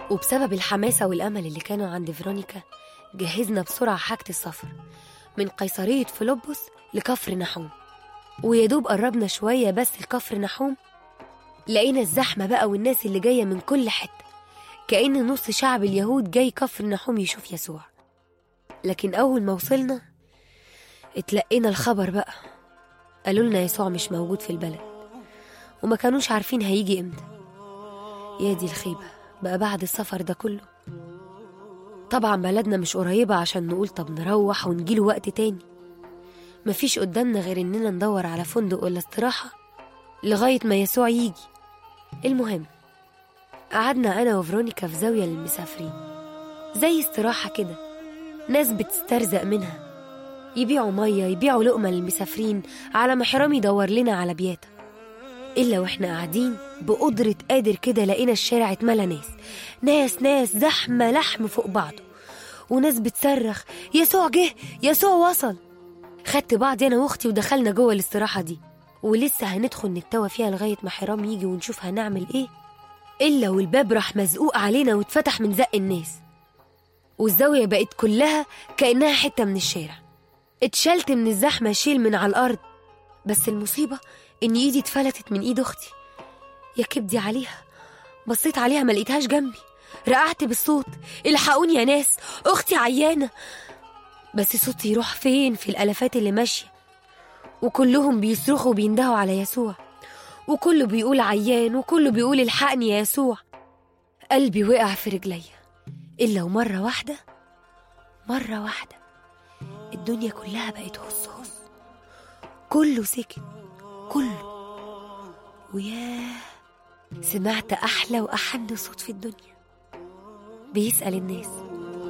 وبسبب الحماسة والأمل اللي كانوا عند فيرونيكا جهزنا بسرعة حاجة السفر من قيصرية فيلبس لكفر نحوم ويدوب قربنا شوية بس لكفر نحوم لقينا الزحمة بقى والناس اللي جاية من كل حتة كأن نص شعب اليهود جاي كفر نحوم يشوف يسوع لكن أول ما وصلنا اتلقينا الخبر بقى قالوا لنا يسوع مش موجود في البلد وما كانوش عارفين هيجي امتى يا دي الخيبة بقى بعد السفر ده كله طبعا بلدنا مش قريبة عشان نقول طب نروح ونجيله وقت تاني مفيش قدامنا غير إننا ندور على فندق ولا استراحة لغاية ما يسوع يجي المهم قعدنا أنا وفرونيكا في زاوية للمسافرين زي استراحة كده ناس بتسترزق منها يبيعوا مية يبيعوا لقمة للمسافرين على ما حرام يدور لنا على بياتا إلا وإحنا قاعدين بقدرة قادر كده لقينا الشارع اتملى ناس ناس ناس زحمة لحم فوق بعضه وناس بتصرخ يسوع جه يسوع وصل خدت بعضي أنا وأختي ودخلنا جوه الاستراحة دي ولسه هندخل نتوى فيها لغاية ما حرام يجي ونشوف هنعمل إيه إلا والباب راح مزقوق علينا واتفتح من زق الناس والزاوية بقت كلها كأنها حتة من الشارع اتشلت من الزحمة شيل من على الأرض بس المصيبة إن إيدي اتفلتت من إيد أختي يا كبدي عليها بصيت عليها ما لقيتهاش جنبي رقعت بالصوت الحقوني يا ناس أختي عيانة بس صوتي يروح فين في الألفات اللي ماشية وكلهم بيصرخوا وبيندهوا على يسوع وكله بيقول عيان وكله بيقول الحقني يا يسوع قلبي وقع في رجليا إلا ومرة واحدة مرة واحدة الدنيا كلها بقت هص هص كله سكت كله وياه سمعت أحلى وأحن صوت في الدنيا بيسأل الناس